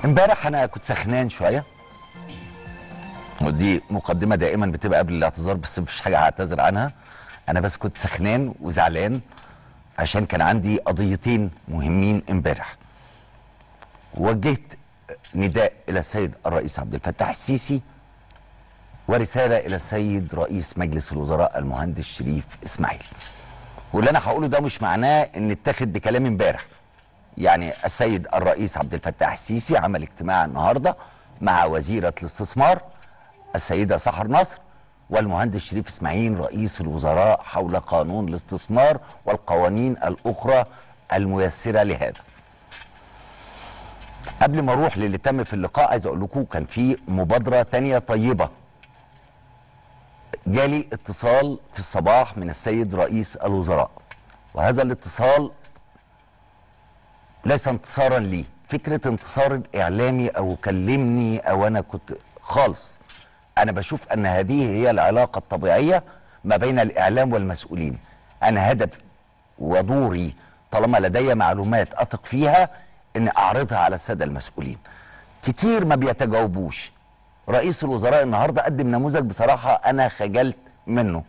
امبارح انا كنت سخنان شويه ودي مقدمه دائما بتبقى قبل الاعتذار بس مفيش حاجه هعتذر عنها انا بس كنت سخنان وزعلان عشان كان عندي قضيتين مهمين امبارح وجهت نداء الى السيد الرئيس عبد الفتاح السيسي ورساله الى السيد رئيس مجلس الوزراء المهندس شريف اسماعيل واللي انا هقوله ده مش معناه ان اتاخد بكلام امبارح يعني السيد الرئيس عبد الفتاح السيسي عمل اجتماع النهارده مع وزيره الاستثمار السيده سحر نصر والمهندس شريف اسماعيل رئيس الوزراء حول قانون الاستثمار والقوانين الاخرى الميسره لهذا. قبل ما اروح للي تم في اللقاء عايز اقول لكم كان في مبادره تانية طيبه. جالي اتصال في الصباح من السيد رئيس الوزراء وهذا الاتصال ليس انتصارا لي فكرة انتصار الإعلامي أو كلمني أو أنا كنت خالص أنا بشوف أن هذه هي العلاقة الطبيعية ما بين الإعلام والمسؤولين أنا هدف ودوري طالما لدي معلومات أثق فيها أن أعرضها على السادة المسؤولين كتير ما بيتجاوبوش رئيس الوزراء النهاردة قدم نموذج بصراحة أنا خجلت منه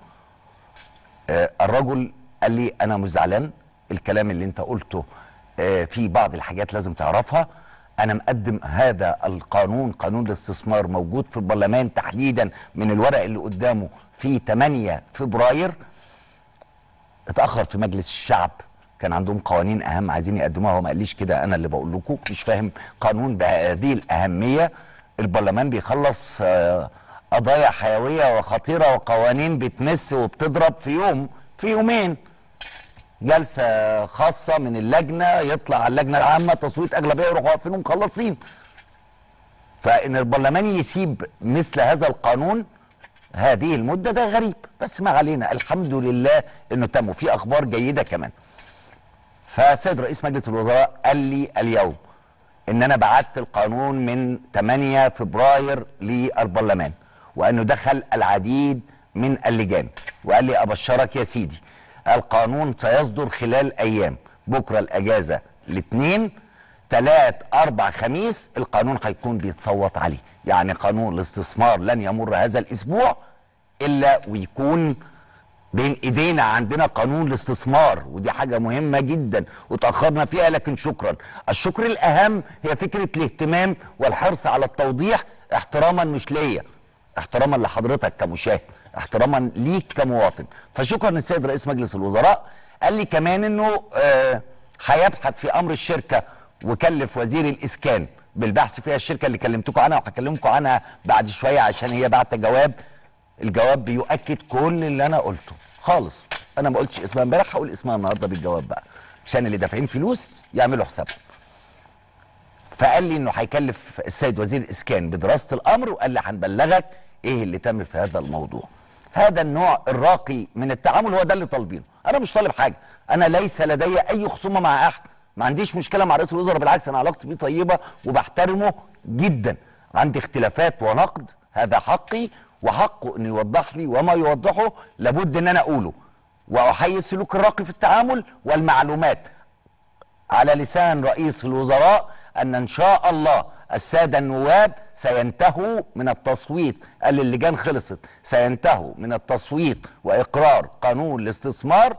آه الرجل قال لي أنا مش زعلان الكلام اللي أنت قلته آه في بعض الحاجات لازم تعرفها انا مقدم هذا القانون قانون الاستثمار موجود في البرلمان تحديدا من الورق اللي قدامه في 8 فبراير اتاخر في مجلس الشعب كان عندهم قوانين اهم عايزين يقدموها هو ما قاليش كده انا اللي بقول لكم مش فاهم قانون بهذه الاهميه البرلمان بيخلص آه قضايا حيويه وخطيره وقوانين بتمس وبتضرب في يوم في يومين جلسه خاصه من اللجنه يطلع على اللجنه العامه تصويت اغلبيه يروحوا واقفين ومخلصين فان البرلمان يسيب مثل هذا القانون هذه المده ده غريب بس ما علينا الحمد لله انه تم وفي اخبار جيده كمان فسيد رئيس مجلس الوزراء قال لي اليوم ان انا بعت القانون من 8 فبراير للبرلمان وانه دخل العديد من اللجان وقال لي ابشرك يا سيدي القانون سيصدر خلال ايام بكره الاجازه الاثنين ثلاث اربع خميس القانون هيكون بيتصوت عليه يعني قانون الاستثمار لن يمر هذا الاسبوع الا ويكون بين ايدينا عندنا قانون الاستثمار ودي حاجه مهمه جدا وتاخرنا فيها لكن شكرا الشكر الاهم هي فكره الاهتمام والحرص على التوضيح احتراما مش ليا احتراما لحضرتك كمشاهد احتراما ليك كمواطن فشكرا للسيد رئيس مجلس الوزراء قال لي كمان انه هيبحث آه في امر الشركه وكلف وزير الاسكان بالبحث فيها الشركه اللي كلمتكم عنها وهكلمكم عنها بعد شويه عشان هي بعت جواب الجواب بيؤكد كل اللي انا قلته خالص انا ما قلتش اسمها امبارح هقول اسمها النهارده بالجواب بقى عشان اللي دافعين فلوس يعملوا حسابهم فقال لي انه هيكلف السيد وزير الاسكان بدراسه الامر وقال لي هنبلغك ايه اللي تم في هذا الموضوع هذا النوع الراقي من التعامل هو ده اللي طالبينه انا مش طالب حاجه انا ليس لدي اي خصومه مع احد ما عنديش مشكله مع رئيس الوزراء بالعكس انا علاقتي بيه طيبه وبحترمه جدا عندي اختلافات ونقد هذا حقي وحقه انه يوضح لي وما يوضحه لابد ان انا اقوله واحيي السلوك الراقي في التعامل والمعلومات على لسان رئيس الوزراء ان ان شاء الله الساده النواب سينتهوا من التصويت قال اللجان خلصت سينتهوا من التصويت واقرار قانون الاستثمار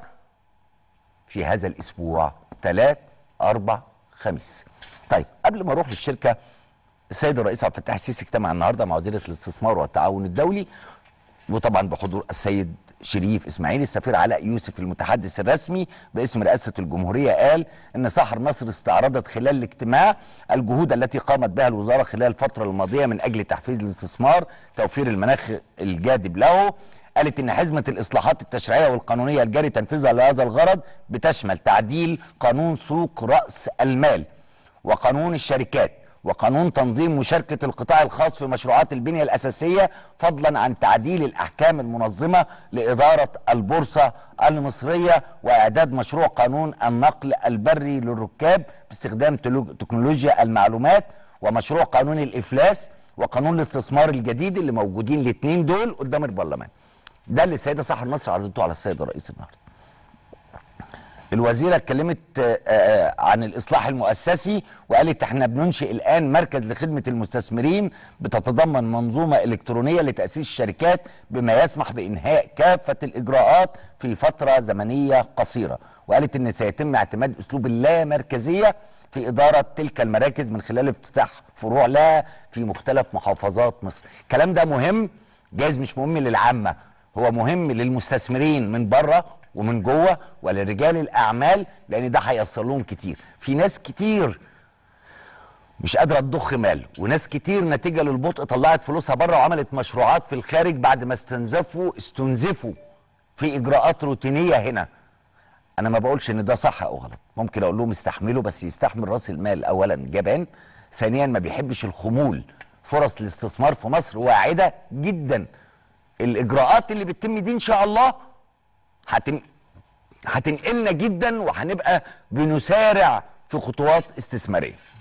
في هذا الاسبوع ثلاث اربع خميس طيب قبل ما اروح للشركه السيد الرئيس عبد الفتاح السيسي اجتمع النهارده مع وزيره الاستثمار والتعاون الدولي وطبعا بحضور السيد شريف اسماعيل السفير علاء يوسف المتحدث الرسمي باسم رئاسه الجمهوريه قال ان سحر مصر استعرضت خلال الاجتماع الجهود التي قامت بها الوزاره خلال الفتره الماضيه من اجل تحفيز الاستثمار توفير المناخ الجاذب له قالت ان حزمه الاصلاحات التشريعيه والقانونيه الجاري تنفيذها لهذا الغرض بتشمل تعديل قانون سوق راس المال وقانون الشركات وقانون تنظيم مشاركة القطاع الخاص في مشروعات البنية الأساسية فضلا عن تعديل الأحكام المنظمة لإدارة البورصة المصرية وإعداد مشروع قانون النقل البري للركاب باستخدام تكنولوجيا المعلومات ومشروع قانون الإفلاس وقانون الاستثمار الجديد اللي موجودين الاثنين دول قدام البرلمان ده اللي السيدة سحر نصر عرضته على السيد الرئيس النهارده الوزيره اتكلمت آه، آه، عن الاصلاح المؤسسي وقالت احنا بننشئ الان مركز لخدمه المستثمرين بتتضمن منظومه الكترونيه لتاسيس الشركات بما يسمح بانهاء كافه الاجراءات في فتره زمنيه قصيره وقالت ان سيتم اعتماد اسلوب اللامركزيه في اداره تلك المراكز من خلال افتتاح فروع لها في مختلف محافظات مصر الكلام ده مهم جايز مش مهم للعامه هو مهم للمستثمرين من بره ومن جوه ولرجال الاعمال لان ده هيوصل لهم كتير في ناس كتير مش قادره تضخ مال وناس كتير نتيجه للبطء طلعت فلوسها بره وعملت مشروعات في الخارج بعد ما استنزفوا استنزفوا في اجراءات روتينيه هنا انا ما بقولش ان ده صح او غلط ممكن اقول لهم استحملوا بس يستحمل راس المال اولا جبان ثانيا ما بيحبش الخمول فرص الاستثمار في مصر واعده جدا الاجراءات اللي بتتم دي ان شاء الله هتن... هتنقلنا جدا وهنبقى بنسارع في خطوات استثماريه